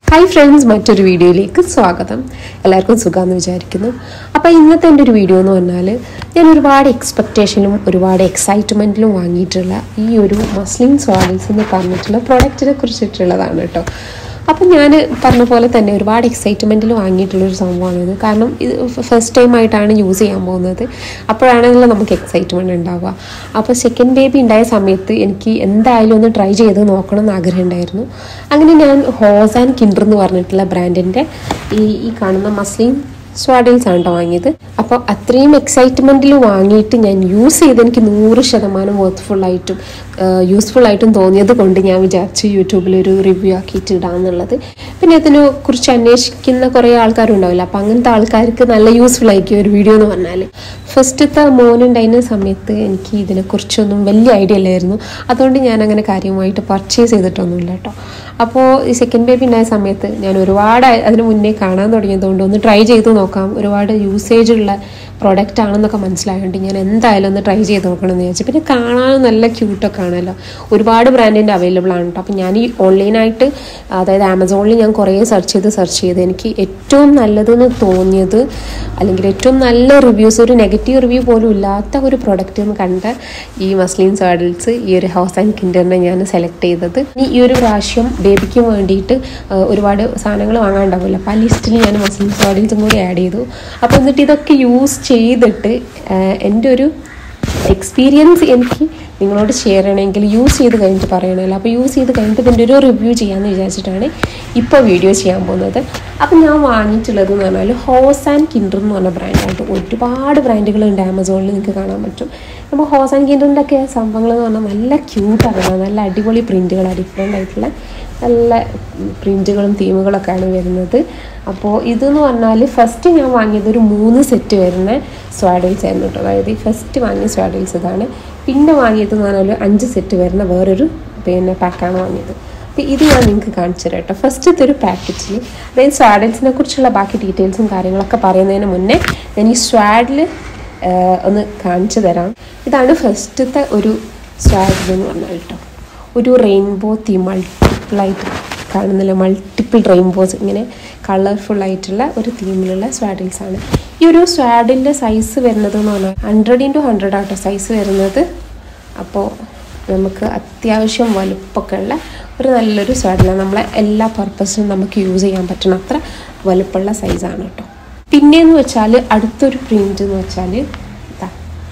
hi friends മറ്റൊരു വീഡിയോയിലേക്ക് സ്വാഗതം എല്ലാവർക്കും സുഖമെന്ന് വിചാരിക്കുന്നു അപ്പോൾ ഇന്നത്തെ എൻ്റെ ഒരു വീഡിയോ എന്ന് പറഞ്ഞാൽ ഞാൻ ഒരുപാട് എക്സ്പെക്റ്റേഷനും ഒരുപാട് എക്സൈറ്റ്മെൻറ്റിലും വാങ്ങിയിട്ടുള്ള ഈ ഒരു മസ്ലിൻ സ്വാഡിൽസ് എന്ന് പറഞ്ഞിട്ടുള്ള പ്രൊഡക്റ്റിനെ കുറിച്ചിട്ടുള്ളതാണ് കേട്ടോ അപ്പം ഞാൻ പറഞ്ഞ പോലെ തന്നെ ഒരുപാട് എക്സൈറ്റ്മെൻറ്റിൽ വാങ്ങിയിട്ടുള്ള ഒരു സംഭവമാണ് ഇത് കാരണം ഇത് ഫസ്റ്റ് ടൈം ആയിട്ടാണ് യൂസ് ചെയ്യാൻ പോകുന്നത് അപ്പോഴാണല്ലോ നമുക്ക് എക്സൈറ്റ്മെൻറ്റ് ഉണ്ടാവുക അപ്പോൾ സെക്കൻഡ് ബേബി ഉണ്ടായ സമയത്ത് എനിക്ക് എന്തായാലും ഒന്ന് ട്രൈ ചെയ്ത് നോക്കണം എന്ന് ആഗ്രഹം ഉണ്ടായിരുന്നു അങ്ങനെ ഞാൻ ഹോസ് ആൻഡ് കിൻഡർ എന്ന് പറഞ്ഞിട്ടുള്ള ബ്രാൻഡിൻ്റെ ഈ ഈ കാണുന്ന മസ്ലിൻ സ്വാഡിൽസ് ആണ് കേട്ടോ വാങ്ങിയത് അപ്പോൾ അത്രയും എക്സൈറ്റ്മെൻറ്റിൽ വാങ്ങിയിട്ട് ഞാൻ യൂസ് ചെയ്ത് എനിക്ക് നൂറ് ശതമാനം വർത്ത്ഫുൾ ആയിട്ടും യൂസ്ഫുൾ ആയിട്ടും തോന്നിയത് കൊണ്ട് ഞാൻ വിചാരിച്ചു യൂട്യൂബിൽ ഒരു റിവ്യൂ ആക്കിയിട്ട് ഇടാമെന്നുള്ളത് പിന്നെ അതിനെ കുറിച്ച് അന്വേഷിക്കുന്ന കുറേ ആൾക്കാരുണ്ടാവില്ല അപ്പം അങ്ങനത്തെ ആൾക്കാർക്ക് നല്ല യൂസ്ഫുൾ ആയിരിക്കും ഒരു വീഡിയോ എന്ന് പറഞ്ഞാൽ ഫസ്റ്റത്തെ മോനുണ്ടായിരുന്ന സമയത്ത് എനിക്ക് ഇതിനെക്കുറിച്ചൊന്നും വലിയ ഐഡിയ ഇല്ലായിരുന്നു അതുകൊണ്ട് ഞാൻ അങ്ങനെ കാര്യമായിട്ട് പർച്ചേസ് ചെയ്തിട്ടൊന്നുമില്ല കേട്ടോ അപ്പോൾ ഈ സെക്കൻഡ് ബേബി ഉണ്ടായ സമയത്ത് ഞാൻ ഒരുപാട് അതിന് മുന്നേ കാണാൻ തുടങ്ങിയതുകൊണ്ട് ഒന്ന് ട്രൈ ചെയ്ത് നോക്കാം ഒരുപാട് യൂസേജ് ഉള്ള പ്രോഡക്റ്റ് ആണെന്നൊക്കെ മനസ്സിലായതുകൊണ്ട് ഞാൻ എന്തായാലും ഒന്ന് ട്രൈ ചെയ്ത് നോക്കണം എന്ന് വിചാരിച്ചു പിന്നെ കാണാൻ നല്ല ക്യൂട്ടൊക്കെ ആണല്ലോ ഒരുപാട് ബ്രാൻഡിൻ്റെ അവൈലബിൾ ആണ് കേട്ടോ അപ്പോൾ ഞാൻ ഈ ഓൺലൈനായിട്ട് അതായത് ആമസോണിൽ ഞാൻ കുറേ സെർച്ച് ചെയ്ത് സെർച്ച് ചെയ്ത് എനിക്ക് ഏറ്റവും നല്ലതെന്ന് തോന്നിയത് അല്ലെങ്കിൽ ഏറ്റവും നല്ല റിവ്യൂസ് ഒരു നെഗറ്റീവ് റിവ്യൂ പോലും ഇല്ലാത്ത ഒരു പ്രൊഡക്റ്റ് എന്ന് കണ്ട ഈ മസ്ലിൻ സാഡിൽസ് ഈ ഒരു ഹൗസ് ആൻഡ് കിൻഡറിനെ ഞാൻ സെലക്ട് ചെയ്തത് ഇനി ഈ ഒരു പ്രാവശ്യം ബേബിക്ക് വേണ്ടിയിട്ട് ആ, ഒരുപാട് സാധനങ്ങൾ വാങ്ങാണ്ടാവില്ല അപ്പോൾ ആ ലിസ്റ്റിൽ ഞാൻ മസ്ലിൻ സാഡിൽസും കൂടി ആഡ് ചെയ്തു അപ്പോൾ എന്നിട്ട് ഇതൊക്കെ യൂസ് ചെയ്തിട്ട് ആ, എൻ്റെ ഒരു എക്സ്പീരിയൻസ് എനിക്ക് നിങ്ങളോട് ഷെയർ ചെയ്യണമെങ്കിൽ യൂസ് ചെയ്ത് കഴിഞ്ഞിട്ട് പറയണമല്ലോ അപ്പോൾ യൂസ് ചെയ്ത് കഴിഞ്ഞിട്ട് ഇതിൻ്റെ ഒരു റിവ്യൂ ചെയ്യാമെന്ന് വിചാരിച്ചിട്ടാണ് ഇപ്പോൾ വീഡിയോ ചെയ്യാൻ പോകുന്നത് അപ്പോൾ ഞാൻ വാങ്ങിയിട്ടുള്ളത് എന്ന് പറഞ്ഞാൽ ഹോസ് ആൻഡ് കിൻഡർ എന്ന് പറഞ്ഞ ബ്രാൻഡായിട്ട് ഒരുപാട് ബ്രാൻഡുകളുണ്ട് ആമസോണിൽ നിങ്ങൾക്ക് കാണാൻ പറ്റും അപ്പോൾ ഹോസ് ആൻഡ് കിൻഡറിൻ്റെ ഒക്കെ സംഭവങ്ങൾ എന്ന് പറഞ്ഞാൽ നല്ല ക്യൂട്ടാണ് നല്ല അടിപൊളി പ്രിൻറ്റുകളാണ് ഡിഫറെൻ്റ് ആയിട്ടുള്ള നല്ല പ്രിൻറ്റുകളും തീമുകളൊക്കെയാണ് വരുന്നത് അപ്പോൾ ഇതെന്ന് പറഞ്ഞാൽ ഫസ്റ്റ് ഞാൻ വാങ്ങിയത് ഒരു മൂന്ന് സെറ്റ് വരുന്ന സ്വാഡിൽസ് ആയിരുന്നു കേട്ടോ അതായത് ഫസ്റ്റ് വാങ്ങിയ സ്വാഡിൽസ് ഇതാണ് പിന്നെ വാങ്ങിയത് എന്ന് പറഞ്ഞാൽ അഞ്ച് സെറ്റ് വരുന്ന വേറൊരു പിന്നെ പാക്കാണ് വാങ്ങിയത് അപ്പോൾ ഇത് ഞാൻ നിങ്ങൾക്ക് കാണിച്ചു തരാം കേട്ടോ ഫസ്റ്റത്തെ ഒരു പാക്കറ്റിൽ അതായത് സ്വാഡിൽസിനെ കുറിച്ചുള്ള ബാക്കി ഡീറ്റെയിൽസും കാര്യങ്ങളൊക്കെ പറയുന്നതിന് മുന്നേ ഞാൻ ഈ സ്വാഡിൽ ഒന്ന് കാണിച്ചു തരാം ഇതാണ് ഫസ്റ്റത്തെ ഒരു സ്വാഡിൽ എന്ന് പറഞ്ഞാൽ കേട്ടോ ഒരു റെയിൻബോ തീം മൾട്ടിപ്പിളായിട്ട് കാണുന്നില്ല മൾട്ടിപ്പിൾ റെയിൻബോസ് ഇങ്ങനെ കളർഫുൾ ആയിട്ടുള്ള ഒരു തീമിലുള്ള സ്വാഡിൽസ് ആണ് ഈ ഒരു സ്വാഡിൻ്റെ സൈസ് വരുന്നത് എന്ന് പറഞ്ഞാൽ ഹൺഡ്രഡ് ഇൻറ്റു ഹൺഡ്രഡ് ആട്ടോ സൈസ് വരുന്നത് അപ്പോൾ നമുക്ക് അത്യാവശ്യം വലുപ്പമൊക്കെ ഉള്ള ഒരു നല്ലൊരു സ്വാഡിലാണ് നമ്മളെ എല്ലാ പർപ്പസിനും നമുക്ക് യൂസ് ചെയ്യാൻ പറ്റുന്ന അത്ര വലുപ്പമുള്ള സൈസാണ് കേട്ടോ പിന്നെയെന്ന് വെച്ചാൽ അടുത്തൊരു പ്രിൻ്റ് എന്ന് വെച്ചാൽ ഇതാ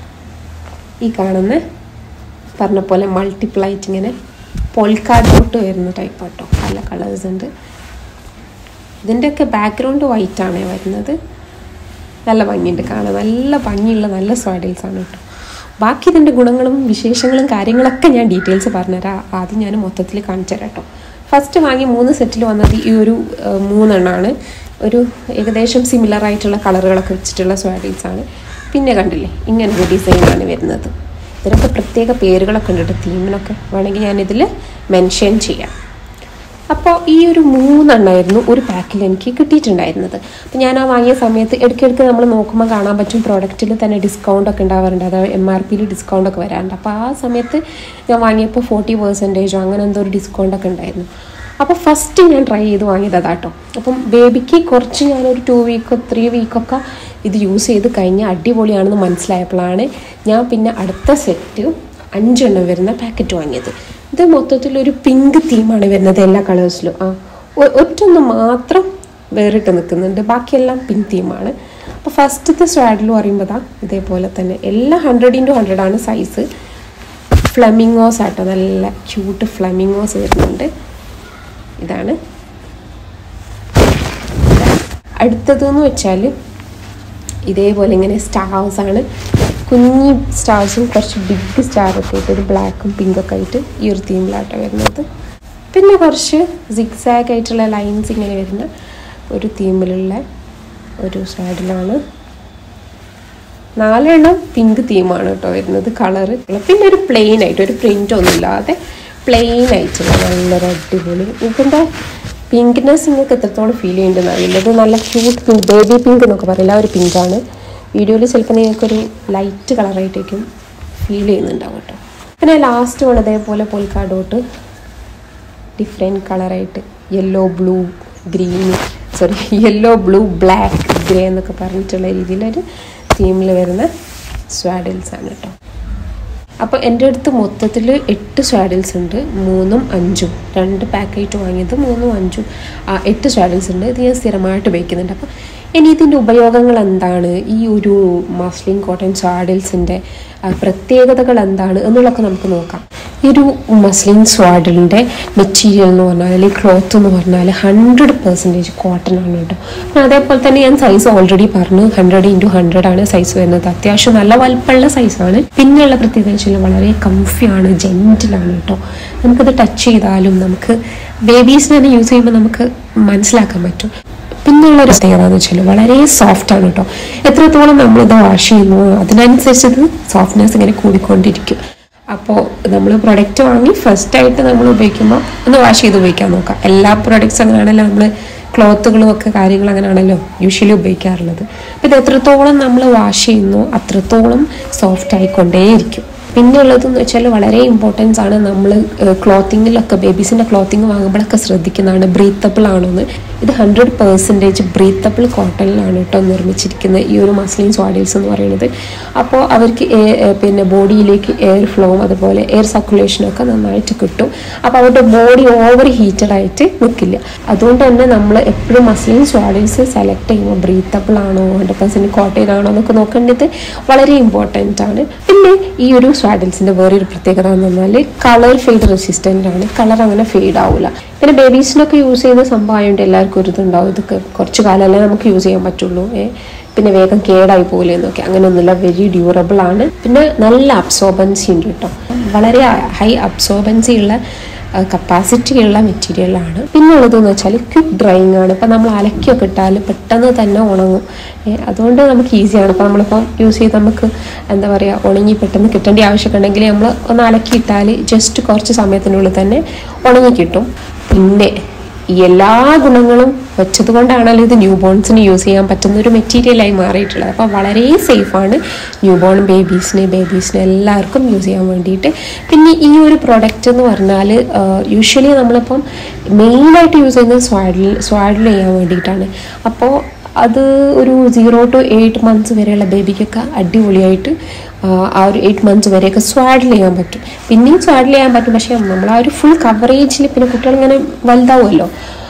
ഈ കാണുന്ന പറഞ്ഞ പോലെ മൾട്ടിപ്പിൾ ആയിട്ട് ഇങ്ങനെ പോൾക്കാർഡ് ഡോട്ട് വരുന്ന ടൈപ്പ് കേട്ടോ പല കളേഴ്സ് ഉണ്ട് ഇതിൻ്റെയൊക്കെ ബാക്ക്ഗ്രൗണ്ട് വൈറ്റ് ആണ് വരുന്നത് നല്ല ഭംഗിയുണ്ട് കാണാൻ നല്ല ഭംഗിയുള്ള നല്ല സ്വാഡിൽസ് ആണ് കേട്ടോ ബാക്കി ഇതിൻ്റെ ഗുണങ്ങളും വിശേഷങ്ങളും കാര്യങ്ങളൊക്കെ ഞാൻ ഡീറ്റെയിൽസ് പറഞ്ഞുതരാം ആദ്യം ഞാൻ മൊത്തത്തിൽ കാണിച്ചു തരാം കേട്ടോ ഫസ്റ്റ് വാങ്ങി മൂന്ന് സെറ്റിൽ വന്നത് ഈ ഒരു ആ, മൂന്നെണ്ണമാണ് ഒരു ഏകദേശം സിമിലർ ആയിട്ടുള്ള കളറുകളൊക്കെ വെച്ചിട്ടുള്ള സ്വാഡീസ് ആണ് പിന്നെ കണ്ടില്ലേ ഇങ്ങനൊരു ഡിസൈനാണ് വരുന്നത് ഇതിനൊക്കെ പ്രത്യേക പേരുകളൊക്കെ ഉണ്ട് കേട്ടോ തീമിനൊക്കെ വേണമെങ്കിൽ ഞാനിതിൽ മെൻഷൻ ചെയ്യാം അപ്പോൾ ഈ ഒരു മൂന്നെണ്ണമായിരുന്നു ഒരു പാക്കിൽ എനിക്ക് കിട്ടിയിട്ടുണ്ടായിരുന്നത് അപ്പോൾ ഞാൻ ആ വാങ്ങിയ സമയത്ത് ഇടയ്ക്കിടയ്ക്ക് നമ്മൾ നോക്കുമ്പോൾ കാണാൻ പറ്റും പ്രോഡക്റ്റിൽ തന്നെ ഡിസ്കൗണ്ട് ഒക്കെ ഉണ്ടാവാറുണ്ട് അതായത് എം ആർ പിയിൽ ഡിസ്കൗണ്ട് ഒക്കെ വരാറുണ്ട് അപ്പോൾ ആ സമയത്ത് ഞാൻ വാങ്ങിയപ്പോൾ ഫോർട്ടി പെർസെൻറ്റേജോ അങ്ങനെ എന്തോ ഒരു ഡിസ്കൗണ്ട് ഒക്കെ ഉണ്ടായിരുന്നു അപ്പോൾ ഫസ്റ്റ് ഞാൻ ട്രൈ ചെയ്ത് വാങ്ങിയത് അതാട്ടോ അപ്പം ബേബിക്ക് കുറച്ച് ഞാനൊരു ടു വീക്കോ ത്രീ വീക്കൊക്കെ ഇത് യൂസ് ചെയ്ത് കഴിഞ്ഞാൽ അടിപൊളിയാണെന്ന് മനസ്സിലായപ്പോഴാണ് ഞാൻ പിന്നെ അടുത്ത സെറ്റ് അഞ്ചെണ്ണം വരുന്ന പാക്കറ്റ് വാങ്ങിയത് ഇത് മൊത്തത്തിൽ ഒരു പിങ്ക് തീമാണ് വരുന്നത് എല്ലാ കളേഴ്സിലും ആ ഒ- ഒറ്റൊന്ന് മാത്രം വേറിട്ട് നിൽക്കുന്നുണ്ട് ബാക്കിയെല്ലാം പിങ്ക് തീമാണ് അപ്പോൾ ഫസ്റ്റത്തെ സ്വാഡിൽ പറയുമ്പോൾ ദാ ഇതേപോലെ തന്നെ എല്ലാം ഹൺഡ്രഡ് ഇൻറ്റു ഹൺഡ്രഡ് ആണ് സൈസ് ഫ്ലമിങ്ങോസ് ആട്ടോ നല്ല ക്യൂട്ട് ഫ്ലമിങ്ങോസ് വരുന്നുണ്ട് ഇതാണ് അടുത്തതെന്ന് വെച്ചാൽ ഇതേപോലെ ഇങ്ങനെ സ്റ്റാർസ് ആണ് കുഞ്ഞി സ്റ്റാർസും കുറച്ച് ബിഗ് സ്റ്റാറൊക്കെ ആയിട്ട് ഒരു ബ്ലാക്കും പിങ്കൊക്കെ ആയിട്ട് ഈ ഒരു തീമിലാട്ടോ വരുന്നത് പിന്നെ കുറച്ച് സിക്സാഗ് ആയിട്ടുള്ള ലൈൻസ് ഇങ്ങനെ വരുന്ന ഒരു തീമിലുള്ള ഒരു സൈഡിലാണ് നാലെണ്ണം പിങ്ക് തീമാണ് കേട്ടോ വരുന്നത് കളറ് പിന്നെ ഒരു പ്ലെയിൻ ആയിട്ട് ഒരു പ്രിൻ്റ് ഒന്നും ഇല്ലാതെ പ്ലെയിൻ ആയിട്ടുള്ള നല്ലൊരു അടിപൊളി ഇതിൻ്റെ പിങ്ക്നെസ് നിങ്ങൾക്ക് എത്രത്തോളം ഫീൽ ചെയ്യുന്നുണ്ടെന്ന് അറിയില്ല ഇത് നല്ല ക്യൂട്ട് പിങ്ക് ബേബി പിങ്ക് എന്നൊക്കെ പറയില്ല ആ ഒരു പിങ്കാണ് വീഡിയോയിൽ ചിലപ്പോൾ നിങ്ങൾക്കൊരു ലൈറ്റ് കളറായിട്ടേക്കും ഫീൽ ചെയ്യുന്നുണ്ടാവും കേട്ടോ പിന്നെ ലാസ്റ്റ് വേണം അതേപോലെ പൊൽക്കാഡോട്ട് ഡിഫറെൻറ്റ് കളറായിട്ട് yellow blue green sorry yellow blue black grey എന്നൊക്കെ പറഞ്ഞിട്ടുള്ള രീതിയിലൊരു തീമിൽ വരുന്ന സ്വാഡിൽസ് ആണ് കേട്ടോ അപ്പോൾ എൻ്റെ അടുത്ത് മൊത്തത്തിൽ എട്ട് സ്വാഡിൽസ് ഉണ്ട് മൂന്നും അഞ്ചും രണ്ട് പാക്കറ്റ് വാങ്ങിയത് മൂന്നും അഞ്ചും ആ, എട്ട് സ്വാഡിൽസ് ഉണ്ട് ഇത് ഞാൻ സ്ഥിരമായിട്ട് ഉപയോഗിക്കുന്നുണ്ട് അപ്പോൾ ഇനി ഇതിൻ്റെ ഉപയോഗങ്ങൾ എന്താണ് ഈ ഒരു മസ്ലിൻ കോട്ടൺ സ്വാഡിൽസിൻ്റെ പ്രത്യേകതകൾ എന്താണ് എന്നുള്ളതൊക്കെ നമുക്ക് നോക്കാം ഈ ഒരു മസ്ലിൻ സ്വാഡിലിൻ്റെ മെറ്റീരിയൽ എന്ന് പറഞ്ഞാൽ അല്ലെങ്കിൽ ക്ലോത്ത് എന്ന് പറഞ്ഞാൽ ഹൺഡ്രഡ് പെർസെൻറ്റേജ് കോട്ടൺ ആണ് കേട്ടോ പിന്നെ അതേപോലെ തന്നെ ഞാൻ സൈസ് ഓൾറെഡി പറഞ്ഞു ഹൺഡ്രഡ് ഇൻറ്റു ഹൺഡ്രഡ് ആണ് സൈസ് വരുന്നത് അത്യാവശ്യം നല്ല വലുപ്പമുള്ള സൈസാണ് പിന്നെയുള്ള പ്രത്യേകത വെച്ചാൽ വളരെ കംഫിയാണ് ജെൻറ്റിലാണ് കേട്ടോ നമുക്കത് ടച്ച് ചെയ്താലും നമുക്ക് ബേബീസിനെ തന്നെ യൂസ് ചെയ്യുമ്പോൾ നമുക്ക് മനസ്സിലാക്കാൻ പറ്റും പിന്നെയുള്ള ഒരു പ്രത്യേകത എന്ന് വെച്ചാൽ വളരെ സോഫ്റ്റ് ആണ് കേട്ടോ എത്രത്തോളം നമ്മളിത് വാഷ് ചെയ്യുന്നു അതിനനുസരിച്ച് ഇത് സോഫ്റ്റ്നെസ് ഇങ്ങനെ കൂടിക്കൊണ്ടിരിക്കും അപ്പോൾ നമ്മൾ പ്രൊഡക്റ്റ് വാങ്ങി ഫസ്റ്റ് ആയിട്ട് നമ്മൾ ഉപയോഗിക്കുമ്പോൾ ഒന്ന് വാഷ് ചെയ്ത് ഉപയോഗിക്കാൻ നോക്കാം എല്ലാ പ്രൊഡക്ട്സ് അങ്ങനെയാണല്ലോ നമ്മൾ ക്ലോത്തുകളും ഒക്കെ കാര്യങ്ങൾ അങ്ങനെയാണല്ലോ യൂഷ്വലി ഉപയോഗിക്കാറുള്ളത് അപ്പോൾ ഇത് എത്രത്തോളം നമ്മൾ വാഷ് ചെയ്യുന്നു അത്രത്തോളം സോഫ്റ്റ് ആയിക്കൊണ്ടേയിരിക്കും പിന്നെ ഉള്ളതെന്ന് വെച്ചാൽ വളരെ ഇമ്പോർട്ടൻസ് ആണ് നമ്മൾ ക്ലോത്തിങ്ങിലൊക്കെ ബേബീസിൻ്റെ ക്ലോത്തിങ് വാങ്ങുമ്പോഴൊക്കെ ശ്രദ്ധിക്കുന്നതാണ് ബ്രീത്തബിൾ ആണോന്ന് ഇത് ഹൺഡ്രഡ് പെർസെൻറ്റേജ് ബ്രീത്തബിൾ കോട്ടണിലാണ് കേട്ടോ നിർമ്മിച്ചിരിക്കുന്നത് ഈ ഒരു മസ്ലിൻ സ്വാഡിൽസ് എന്ന് പറയുന്നത് അപ്പോൾ അവർക്ക് എ- എ- പിന്നെ ബോഡിയിലേക്ക് എയർ ഫ്ലോവും അതുപോലെ എയർ സർക്കുലേഷനും ഒക്കെ നന്നായിട്ട് കിട്ടും അപ്പോൾ അവരുടെ ബോഡി ഓവർ ഹീറ്റഡ് ആയിട്ട് നിൽക്കില്ല അതുകൊണ്ട് തന്നെ നമ്മൾ എപ്പോഴും മസ്ലിൻ സ്വാഡിൽസ് സെലക്ട് ചെയ്യുമ്പോൾ ബ്രീത്തബിൾ ആണോ ഹൺഡ്രഡ് പെർസെൻറ്റ് കോട്ടൺ ആണോ എന്നൊക്കെ നോക്കേണ്ടത് വളരെ ഇമ്പോർട്ടൻ്റ് ആണ് പിന്നെ ഈ ഒരു സ്വാഡിൽസിൻ്റെ വേറൊരു പ്രത്യേകത എന്ന് പറഞ്ഞാൽ കളർ ഫെയ്ഡ് റെസിസ്റ്റൻ്റ് ആണ് കളർ അങ്ങനെ ഫെയ്ഡ് ആവില്ല പിന്നെ ബേബീസിനൊക്കെ യൂസ് ചെയ്യുന്ന സംഭവമായതുകൊണ്ട് എല്ലാവർക്കും ഒരു ഇതുണ്ടാവും ഇതൊക്കെ കുറച്ച് കാലമല്ലേ നമുക്ക് യൂസ് ചെയ്യാൻ പറ്റുള്ളൂ ഏ പിന്നെ വേഗം കേടായി പോലെ എന്നൊക്കെ അങ്ങനെയൊന്നുമില്ല വെരി ഡ്യൂറബിൾ ആണ് പിന്നെ നല്ല അബ്സോർബൻസി ഉണ്ട് കേട്ടോ വളരെ ഹൈ അബ്സോർബൻസി ഉള്ള കപ്പാസിറ്റി ഉള്ള മെറ്റീരിയലാണ് പിന്നെ ഉള്ളതെന്ന് വെച്ചാൽ ക്വിക്ക് ഡ്രൈയിങ് ആണ് ഇപ്പം നമ്മൾ അലക്കിയൊക്കെ ഇട്ടാൽ പെട്ടെന്ന് തന്നെ ഉണങ്ങും ഏ, അതുകൊണ്ട് നമുക്ക് ഈസിയാണ് ഇപ്പോൾ നമ്മളിപ്പോൾ യൂസ് ചെയ്ത് നമുക്ക് എന്താ പറയുക ഉണങ്ങി പെട്ടെന്ന് കിട്ടേണ്ട ആവശ്യമൊക്കെ ഉണ്ടെങ്കിൽ നമ്മൾ ഒന്ന് അലക്കിയിട്ടാൽ ജസ്റ്റ് കുറച്ച് സമയത്തിനുള്ളിൽ തന്നെ ഉണങ്ങി കിട്ടും പിന്നെ ഈ എല്ലാ ഗുണങ്ങളും വെച്ചത് കൊണ്ടാണല്ലോ ഇത് ന്യൂ ബോൺസിന് യൂസ് ചെയ്യാൻ പറ്റുന്ന ഒരു മെറ്റീരിയലായി മാറിയിട്ടുള്ളത് അപ്പോൾ വളരെ സേഫാണ് ന്യൂ ബോൺ ബേബീസിന് ബേബീസിന് എല്ലാവർക്കും യൂസ് ചെയ്യാൻ വേണ്ടിയിട്ട് പിന്നെ ഈ ഒരു പ്രൊഡക്റ്റ് എന്ന് പറഞ്ഞാൽ യൂഷ്വലി നമ്മളിപ്പം മെയിനായിട്ട് യൂസ് ചെയ്യുന്നത് സ്വാഡിൽ സ്വാഡിൽ ചെയ്യാൻ വേണ്ടിയിട്ടാണ് അപ്പോൾ അത് ഒരു സീറോ ടു എയ്റ്റ് മന്ത്സ് വരെയുള്ള ബേബിക്കൊക്കെ അടിപൊളിയായിട്ട് ആ, ആ ഒരു എയ്റ്റ് മന്ത്സ് വരെയൊക്കെ സ്വാഡിൽ ചെയ്യാൻ പറ്റും പിന്നെയും സ്വാഡിൽ ചെയ്യാൻ പറ്റും പക്ഷേ നമ്മൾ ആ ഒരു ഫുൾ കവറേജിൽ പിന്നെ കുട്ടികൾ ഇങ്ങനെ വലുതാവുമല്ലോ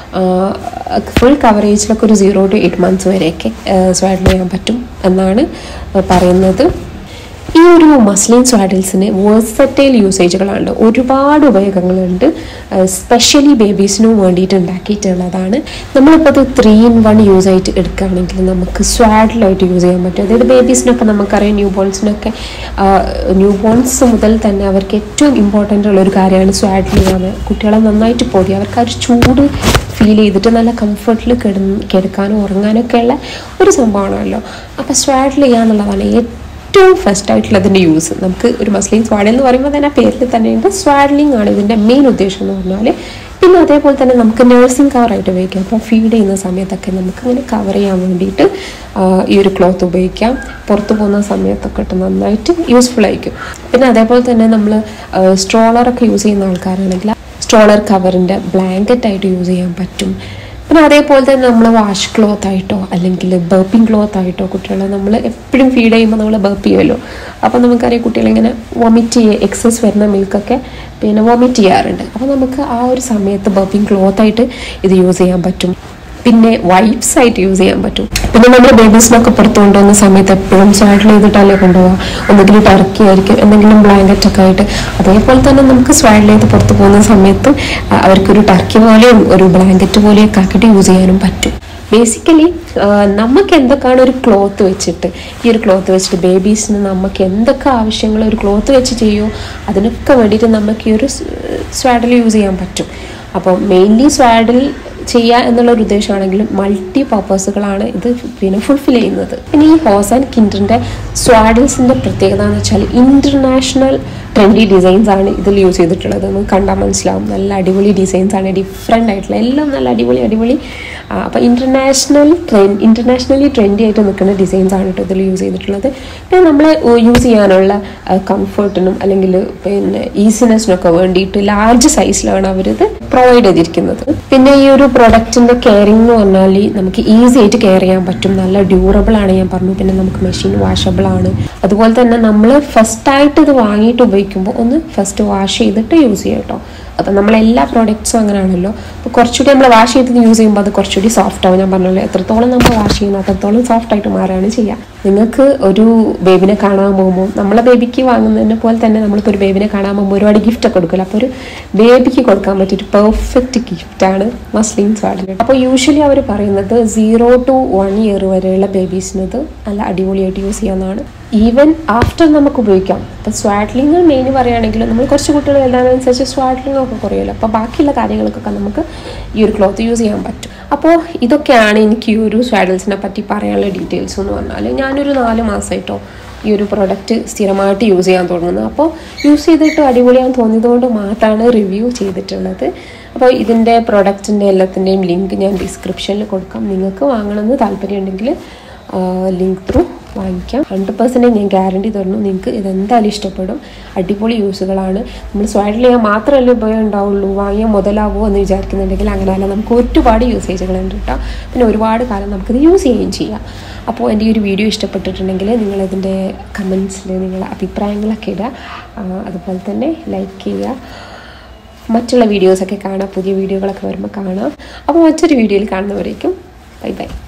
ഫുൾ കവറേജിലൊക്കെ ഒരു സീറോ ടു എയ്റ്റ് മന്ത്സ് വരെയൊക്കെ സ്വാഡിൽ ചെയ്യാൻ പറ്റും എന്നാണ് പറയുന്നത് ഈ ഒരു മസ്ലിൻ സ്വാഡിൽസിന് വേഴ്സറ്റൈൽ യൂസേജുകളുണ്ട് ഒരുപാട് ഉപയോഗങ്ങളുണ്ട് സ്പെഷ്യലി ബേബീസിനും വേണ്ടിയിട്ട് ഉണ്ടാക്കിയിട്ടുള്ളതാണ് നമ്മളിപ്പോൾ അത് ത്രീ ഇൻ വൺ യൂസ് ആയിട്ട് എടുക്കുകയാണെങ്കിൽ നമുക്ക് സ്വാഡിലായിട്ട് യൂസ് ചെയ്യാൻ പറ്റും അതായത് ബേബീസിനൊക്കെ നമുക്കറിയാം ന്യൂ ബോൺസിനൊക്കെ ന്യൂ ബോൺസ് മുതൽ തന്നെ അവർക്ക് ഏറ്റവും ഇമ്പോർട്ടൻ്റ് ഉള്ള ഒരു കാര്യമാണ് സ്വാഡിൽ ചെയ്യാൻ കുട്ടികളെ നന്നായിട്ട് പൊതി അവർക്ക് ആ ഒരു ചൂട് ഫീൽ ചെയ്തിട്ട് നല്ല കംഫർട്ടിൽ കിടന്ന് കിടക്കാനും ഉറങ്ങാനൊക്കെയുള്ള ഒരു സംഭവമാണല്ലോ അപ്പോൾ സ്വാഡിൽ ചെയ്യാന്നുള്ളതാണ് ഏറ്റവും ഏറ്റവും ഫസ്റ്റ് ആയിട്ടുള്ള അതിൻ്റെ യൂസ് നമുക്ക് ഒരു മസ്ലിൻ സ്വാഡിൽ എന്ന് പറയുമ്പോൾ തന്നെ ആ പേരിൽ തന്നെയുണ്ട് സ്വാഡ്ലിംഗ് ആണ് ഇതിൻ്റെ മെയിൻ ഉദ്ദേശം എന്ന് പറഞ്ഞാൽ പിന്നെ അതേപോലെ തന്നെ നമുക്ക് നഴ്സിംഗ് കവറായിട്ട് ഉപയോഗിക്കാം അപ്പോൾ ഫീഡ് ചെയ്യുന്ന സമയത്തൊക്കെ നമുക്ക് ഇങ്ങനെ കവർ ചെയ്യാൻ വേണ്ടിയിട്ട് ആ, ഈ ഒരു ക്ലോത്ത് ഉപയോഗിക്കാം പുറത്ത് പോകുന്ന സമയത്തൊക്കെ ഇട്ട് നന്നായിട്ട് യൂസ്ഫുൾ ആയിരിക്കും പിന്നെ അതേപോലെ തന്നെ നമ്മൾ സ്ട്രോളറൊക്കെ യൂസ് ചെയ്യുന്ന ആൾക്കാരാണെങ്കിൽ സ്ട്രോളർ കവറിൻ്റെ ബ്ലാങ്കറ്റ് ആയിട്ട് യൂസ് ചെയ്യാൻ പറ്റും പിന്നെ അതേപോലെ തന്നെ നമ്മൾ വാഷ് ക്ലോത്ത് ആയിട്ടോ അല്ലെങ്കിൽ ബർപ്പിംഗ് ക്ലോത്ത് ആയിട്ടോ കുട്ടികളെ നമ്മൾ എപ്പോഴും ഫീഡ് ചെയ്യുമ്പോൾ നമ്മൾ ബർപ്പ് ചെയ്യുമല്ലോ അപ്പോൾ നമുക്കറിയാം കുട്ടികളിങ്ങനെ വൊമിറ്റ് ചെയ്യുക എക്സസ് വരുന്ന മിൽക്കൊക്കെ പിന്നെ വൊമിറ്റ് ചെയ്യാറുണ്ട് അപ്പോൾ നമുക്ക് ആ ഒരു സമയത്ത് ബർപ്പിംഗ് ക്ലോത്ത് ആയിട്ട് ഇത് യൂസ് ചെയ്യാൻ പറ്റും പിന്നെ വൈപ്സ് ആയിട്ട് യൂസ് ചെയ്യാൻ പറ്റും പിന്നെ നമ്മൾ ബേബീസിനൊക്കെ പുറത്ത് കൊണ്ടുവന്ന സമയത്ത് എപ്പോഴും സ്വാഡിൽ ചെയ്തിട്ടല്ലേ കൊണ്ടുപോകുക ഒന്നുകിൽ ടർക്കി ആയിരിക്കും എന്തെങ്കിലും ബ്ലാങ്കറ്റ് ഒക്കെ ആയിട്ട് അതേപോലെ തന്നെ നമുക്ക് സ്വാഡിൽ ചെയ്ത് പുറത്ത് പോകുന്ന സമയത്ത് ആ, അവർക്കൊരു ടർക്കി പോലെയും ഒരു ബ്ലാങ്കറ്റ് പോലെയൊക്കെ ആക്കിയിട്ട് യൂസ് ചെയ്യാനും പറ്റും ബേസിക്കലി നമുക്ക് എന്തൊക്കെയാണ് ഒരു ക്ലോത്ത് വെച്ചിട്ട് ഈ ഒരു ക്ലോത്ത് വെച്ചിട്ട് ബേബീസിന് നമുക്ക് എന്തൊക്കെ ആവശ്യങ്ങൾ ഒരു ക്ലോത്ത് വെച്ച് ചെയ്യുമോ അതിനൊക്കെ വേണ്ടിയിട്ട് നമുക്ക് ഈ ഒരു സ്വാഡിൽ യൂസ് ചെയ്യാൻ പറ്റും അപ്പോൾ മെയിൻലി സ്വാഡിൽ ചെയ്യുക എന്നുള്ള ഒരു ഉദ്ദേശമാണെങ്കിലും മൾട്ടി പർപ്പസുകളാണ് ഇത് പിന്നെ ഫുൾഫിൽ ചെയ്യുന്നത് പിന്നെ ഈ ഹോസ് ആൻഡ് കിൻഡറിൻ്റെ സ്വാഡിൽസിൻ്റെ പ്രത്യേകത എന്ന് വെച്ചാൽ ഇൻ്റർനാഷണൽ ട്രെൻഡി ഡിസൈൻസ് ആണ് ഇതിൽ യൂസ് ചെയ്തിട്ടുള്ളത് നമുക്ക് കണ്ടാൽ മനസ്സിലാവും നല്ല അടിപൊളി ഡിസൈൻസ് ആണ് ഡിഫറെൻ്റ് ആയിട്ടുള്ള എല്ലാം നല്ല അടിപൊളി അടിപൊളി അപ്പോൾ ഇൻ്റർനാഷണൽ ട്രെൻഡ് ഇൻ്റർനാഷണലി ട്രെൻഡി ആയിട്ട് നിൽക്കുന്ന ഡിസൈൻസ് ആണ് കേട്ടോ ഇതിൽ യൂസ് ചെയ്തിട്ടുള്ളത് പിന്നെ നമ്മൾ യൂസ് ചെയ്യാനുള്ള കംഫർട്ടിനും അല്ലെങ്കിൽ പിന്നെ ഈസിനെസ്സിനൊക്കെ വേണ്ടിയിട്ട് ലാർജ് സൈസിലാണ് അവരിത് പ്രൊവൈഡ് ചെയ്തിരിക്കുന്നത് പിന്നെ ഈ ഒരു പ്രൊഡക്റ്റിന്റെ കെയറിംഗ് എന്ന് പറഞ്ഞാൽ നമുക്ക് ഈസി ആയിട്ട് കെയർ ചെയ്യാൻ പറ്റും നല്ല ഡ്യൂറബിൾ ആണ് ഞാൻ പറഞ്ഞു പിന്നെ നമുക്ക് മെഷീൻ വാഷബിൾ ആണ് അതുപോലെ തന്നെ നമ്മൾ ഫസ്റ്റ് ആയിട്ട് ഇത് വാങ്ങിയിട്ട് ഉപയോഗിക്കുമ്പോൾ ഒന്ന് ഫസ്റ്റ് വാഷ് ചെയ്തിട്ട് യൂസ് ചെയ്യാം കേട്ടോ അപ്പം നമ്മൾ എല്ലാ പ്രോഡക്റ്റ്സും അങ്ങനെയാണല്ലോ അപ്പോൾ കുറച്ചുകൂടി നമ്മൾ വാഷ് ചെയ്ത് യൂസ് ചെയ്യുമ്പോൾ അത് കുറച്ചുകൂടി സോഫ്റ്റ് ആവും ഞാൻ പറഞ്ഞല്ലോ എത്രത്തോളം നമ്മൾ വാഷ് ചെയ്യുന്നു അത്രത്തോളം സോഫ്റ്റ് ആയിട്ട് മാറുകയാണ് ചെയ്യുക നിങ്ങൾക്ക് ഒരു ബേബിനെ കാണാൻ പോകുമ്പോൾ നമ്മളെ ബേബിക്ക് വാങ്ങുന്നതിനെ പോലെ തന്നെ നമ്മളിപ്പോൾ ഒരു ബേബിനെ കാണാൻ പോകുമ്പോൾ ഒരുപാട് ഗിഫ്റ്റ് ഒക്കെ കൊടുക്കില്ല അപ്പോൾ ഒരു ബേബിക്ക് കൊടുക്കാൻ പറ്റിയൊരു പെർഫെക്റ്റ് ഗിഫ്റ്റാണ് മസ്ലിൻ സ്വാഡിൽ അപ്പോൾ യൂഷ്വലി അവർ പറയുന്നത് സീറോ ടു വൺ ഇയർ വരെയുള്ള ബേബീസിനത് നല്ല അടിപൊളിയായിട്ട് യൂസ് ചെയ്യാവുന്നതാണ് ഈവൻ ആഫ്റ്റർ നമുക്ക് ഉപയോഗിക്കാം ഇപ്പോൾ സ്വാഡ്ലിങ് മെയിൻ പറയുകയാണെങ്കിൽ നമ്മൾ കുറച്ച് കുട്ടികൾ വലുതാകുന്നതനുസരിച്ച് സ്വാഡ്ലിംഗ് ഒക്കെ കുറയുമല്ലോ അപ്പോൾ ബാക്കിയുള്ള കാര്യങ്ങൾക്കൊക്കെ നമുക്ക് ഈ ഒരു ക്ലോത്ത് യൂസ് ചെയ്യാൻ പറ്റും അപ്പോൾ ഇതൊക്കെയാണ് എനിക്ക് ഈ ഒരു സ്വാഡൽസിനെ പറ്റി പറയാനുള്ള ഡീറ്റെയിൽസ് എന്ന് പറഞ്ഞാൽ ഞാനൊരു നാല് മാസമായിട്ടോ ഈ ഒരു പ്രൊഡക്റ്റ് സ്ഥിരമായിട്ട് യൂസ് ചെയ്യാൻ തുടങ്ങുന്നത് അപ്പോൾ യൂസ് ചെയ്തിട്ട് അടിപൊളിയാന്ന് തോന്നിയതുകൊണ്ട് മാത്രമാണ് റിവ്യൂ ചെയ്തിട്ടുള്ളത് അപ്പോൾ ഇതിൻ്റെ പ്രൊഡക്റ്റിൻ്റെ എല്ലാത്തിൻ്റെയും ലിങ്ക് ഞാൻ ഡിസ്ക്രിപ്ഷനിൽ കൊടുക്കാം നിങ്ങൾക്ക് വാങ്ങണമെന്ന് താല്പര്യമുണ്ടെങ്കിൽ ലിങ്ക് ത്രൂ വാങ്ങിക്കാം ഹൺഡ്രഡ് പെർസെൻറ്റേജ് ഞാൻ ഗ്യാരണ്ടി തരുന്നു നിങ്ങൾക്ക് ഇതെന്തായാലും ഇഷ്ടപ്പെടും അടിപൊളി യൂസുകളാണ് നമ്മൾ സ്വൈഡിൽ ചെയ്യാൻ മാത്രമല്ലേ ഉപയോഗം ഉണ്ടാവുള്ളൂ വാങ്ങിയാൽ മുതലാവുമോ എന്ന് വിചാരിക്കുന്നുണ്ടെങ്കിൽ അങ്ങനെയല്ല നമുക്ക് ഒരുപാട് യൂസേജുകളുണ്ട് കേട്ടോ പിന്നെ ഒരുപാട് കാലം നമുക്കിത് യൂസ് ചെയ്യുകയും ചെയ്യാം അപ്പോൾ എൻ്റെ ഈ ഒരു വീഡിയോ ഇഷ്ടപ്പെട്ടിട്ടുണ്ടെങ്കിൽ നിങ്ങളിതിൻ്റെ കമൻസിൽ നിങ്ങളെ അഭിപ്രായങ്ങളൊക്കെ ഇടുക അതുപോലെ തന്നെ ലൈക്ക് ചെയ്യുക മറ്റുള്ള വീഡിയോസൊക്കെ കാണാം പുതിയ വീഡിയോകളൊക്കെ വരുമ്പോൾ കാണാം അപ്പോൾ മറ്റൊരു വീഡിയോയിൽ കാണുന്നവരേക്കും ബൈ ബൈ